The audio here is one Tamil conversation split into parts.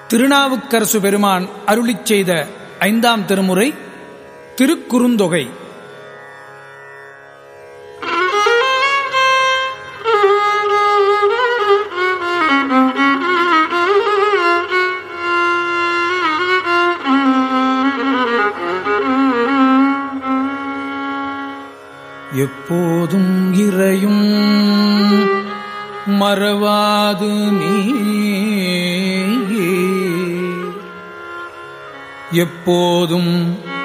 திருநாவுக்கரசு பெருமான் அருளிச் செய்த ஐந்தாம் திருமுறை திருக்குறுந்தொகை எப்போதும் இறையும் மறவாது நீ எப்போதும்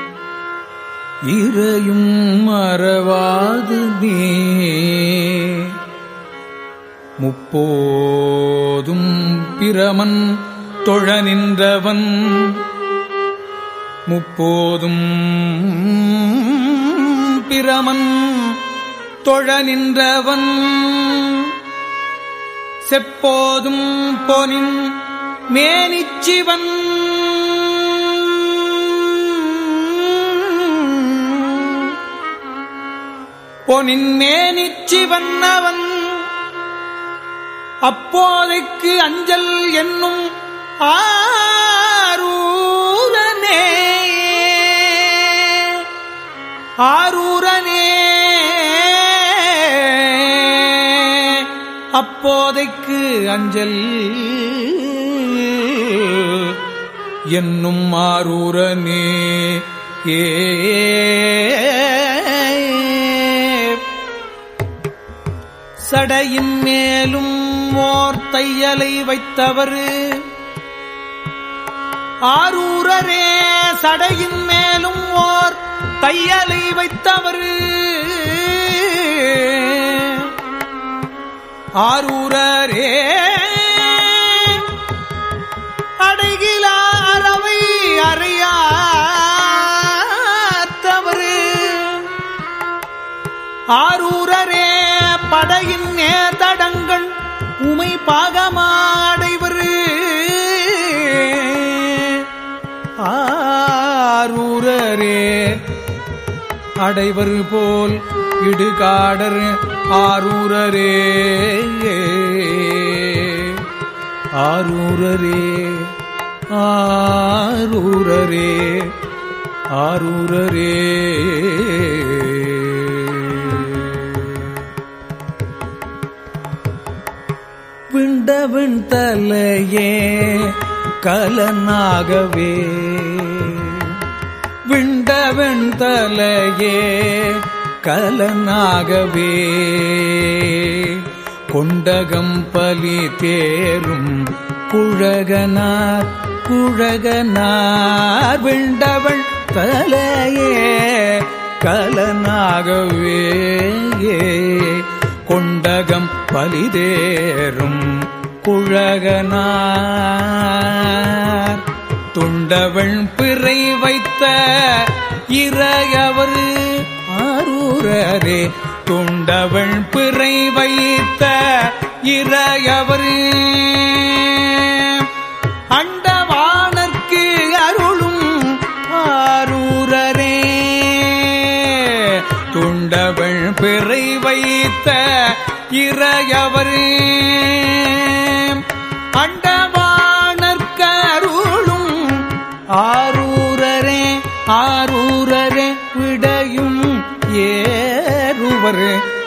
இறையும் மறவாது நீ முப்போதும் பிரமன் தொழ நின்றவன் முப்போதும் பிரமன் தொழ நின்றவன் செப்போதும் பொனின் மேனிச்சிவன் பொனின் மேனிச்சிவன் அவன் அப்போதைக்கு அஞ்சல் என்னும் ஆரூரனே ஆரூரனே அப்போதைக்கு அஞ்சல் என்னும் ஆரூரனே ஏ சடையின் மேலும் ஓர் தையலை வைத்தவர் ஆரூரரே சடையின் மேலும் ஓர் தையலை வைத்தவர் ஆரூரரே அடைகிலாரவை அறியாத்தவர் ஆரூரரே படையின் நேதடங்கள் உமை பாகமாடைவர் ஆரூரரே அடைவர் போல் இடுகாடர் ஆரூரரே ஆரூரரே ஆரூரரே ஆரூரரே விண்டவிண் தலையே கலனாகவே விண்டவிண் தலையே கலனாகவே கொண்டகம் பலி தேரும் குழகனார் குழகனார் விண்டவள் தலையே கலனாகவே கொண்டகம் பலிதேரும் குழகனார் துண்டவள் பிறை வைத்த இறையவர் ஆரூரரே துண்டவள் பிறை வைத்த இறையவர் அண்டவானர்க்கு அருளும் ஆரூரரே துண்டவள் பிறை வைத்த இறையவர் அண்டவானர்க்கருளும் ஆரூரரே ஆரூரரே விடையும் ஏறுவர்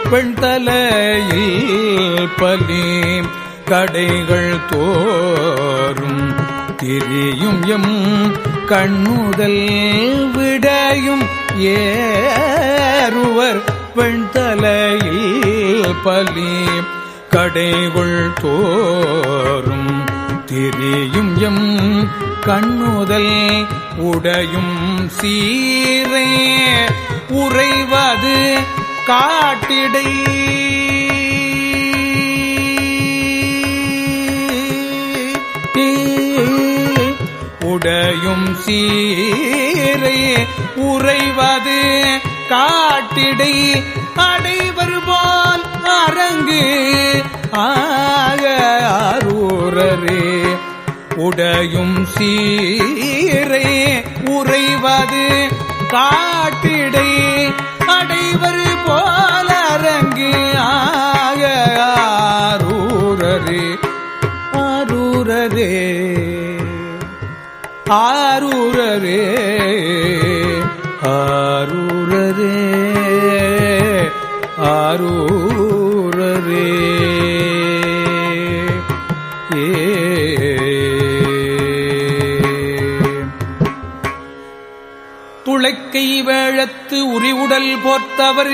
பெண்தலையில் பலி கடைகள் தோறும் திரியும் எம் கண்ணுதல் விடையும் ஏறுவர் பெண்தலையில் பலி கடைகள் தோறும் திரியும் எம் கண்ணுதல் உடையும் சீரே உறைவது காட்டிடை உடையும் சீரே உறைவது காட்டிடை அடைவர் போல் அரங்கு ஆக அரூரரே உடையும் சீரே உறைவது காட்டிடை அடைவர் போல அரங்கு ஆக ஆரூரரே ஆரூரரே ஆரூரரே ஆரூரரே ஆரூரரே ஏ துளைக்கை வேழத்து உரிவுடல் போர்த்தவர்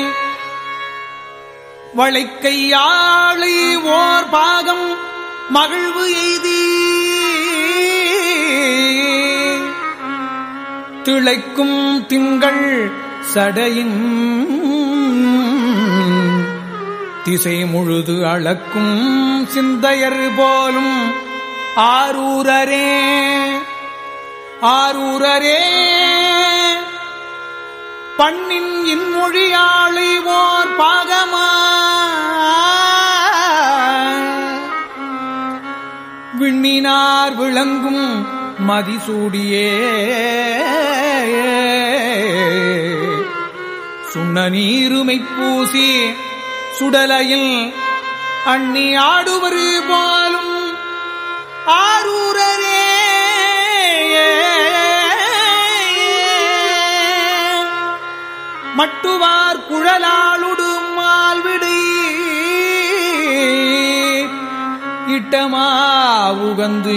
வளைக்கையாளை ஓர் பாகம் மகிழ்வு எய்தி திளைக்கும் திங்கள் சடையின் திசை முழுது அளக்கும் சிந்தையர் போலும் ஆரூரரே ஆரூரரே பண்ணின் இன்மொழியாளை ஓர் பாகமா விண்ணினார் விளங்கும் மதிசூடியே சுண்ண நீருமை பூசி சுடலையில் அண்ணி ஆடுவர் போலும் ஆரூரரே மட்டுவார் குழலாளுடு மால்விடை இட்டமா உகந்து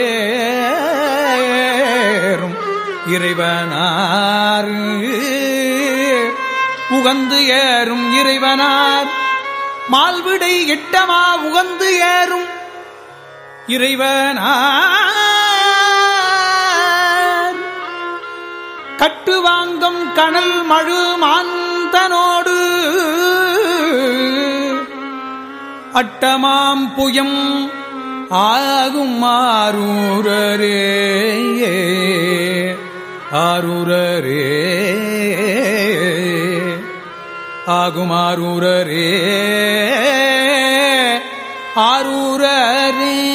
ஏறும் இறைவனார் உகந்து ஏறும் இறைவனார் மால்விடை இட்டமா உகந்து ஏறும் இறைவனார் கட்டுவாங்கம் கனல் மழு மாந்தனோடு அட்டமாம் புயம் ஆகும் ஆரூரரே ஆரூரரே ஆகும் ஆரூரரே ஆரூரரே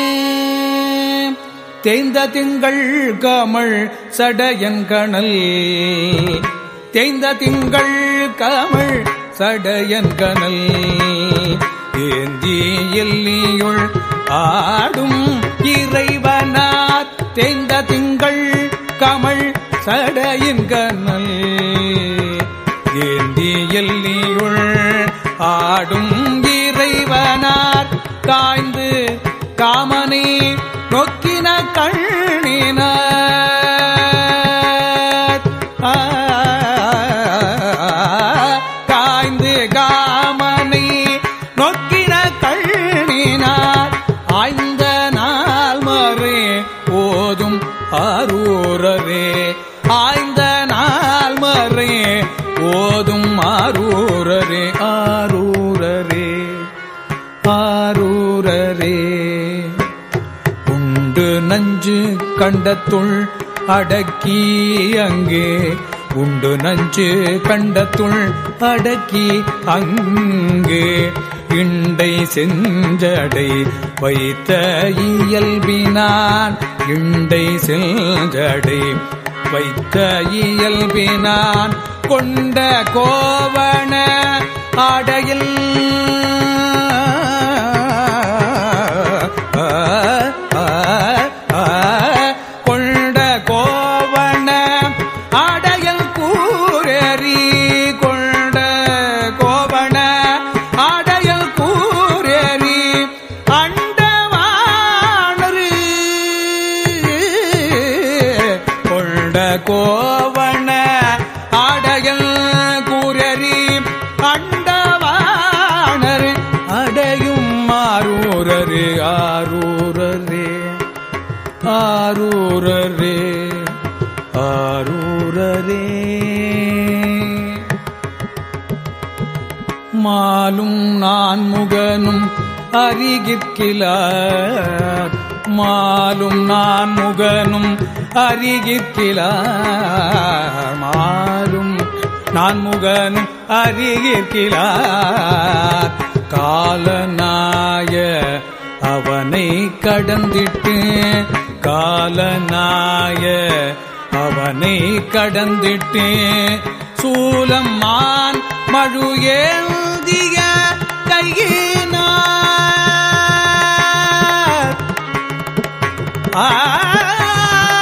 தேய்ந்த திங்கள் கமழ் சடையன் கணல் தேய்ந்த திங்கள் கமழ் சடையன் கணல் ஏந்தி எல்லியுள் ஆடும் இறைவனார் தேய்ந்த திங்கள் கமழ் சடையின் கணல் ஏந்தி எல்லியுள் ஆடும் இறைவனார் காய்ந்து காமனை நோக்கின கண்ணினார் ஆ, காய்ந்து காமனை நோக்கின கண்ணினார் ஆய்ந்த நாள் மறே போதும் ஆரூரரே ஆய்ந்த நாள் மறே போதும் ஆரூரரே ஆரூரரே ஆரூரரே உண்டு நஞ்சு கண்டத்துள் அடக்கி அங்கே உண்டு நஞ்சு கண்டத்துள் அடக்கி அங்கே இண்டை செஞ்சடை வைத்த இயல்பினான் இண்டை செஞ்சடை வைத்த இயல்பினான் கொண்ட கோவண ஆடையில் ஆ, ஆ, ஆ, கொண்ட கோவண ஆடையல் கூறறி கொண்ட கோவண ஆடையல் கூறறி அண்டவாணரு கொண்ட கோவண ஆடையல் கூறறி அண்டவாணர் அடையும் ஆரூரரே ஆரூரரே ஆரூரரே ஆரூரரே மாலும் நான் முகனும் அருகிற்கிலார் மாலும் நான் முகனும் அருகிற்கிலார் மாலும் நான் முகனும் அருகிற்கிலார் காலநாய அவனை கடந்திட்டு காலநாய அவனை கடந்திட்டு சூலம்மான் மழு ஏந்திய கையினார் ஆ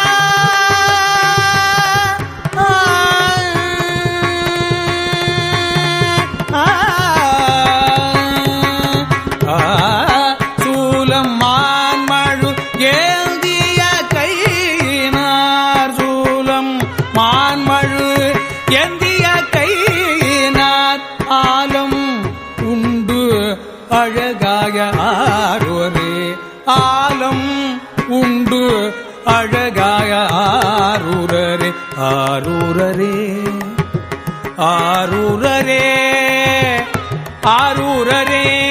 அழகாய ஆரூரே ஆலம் உண்டு அழகாய ஆரூரரே ஆரூரரே ஆரூரரே ஆரூரரே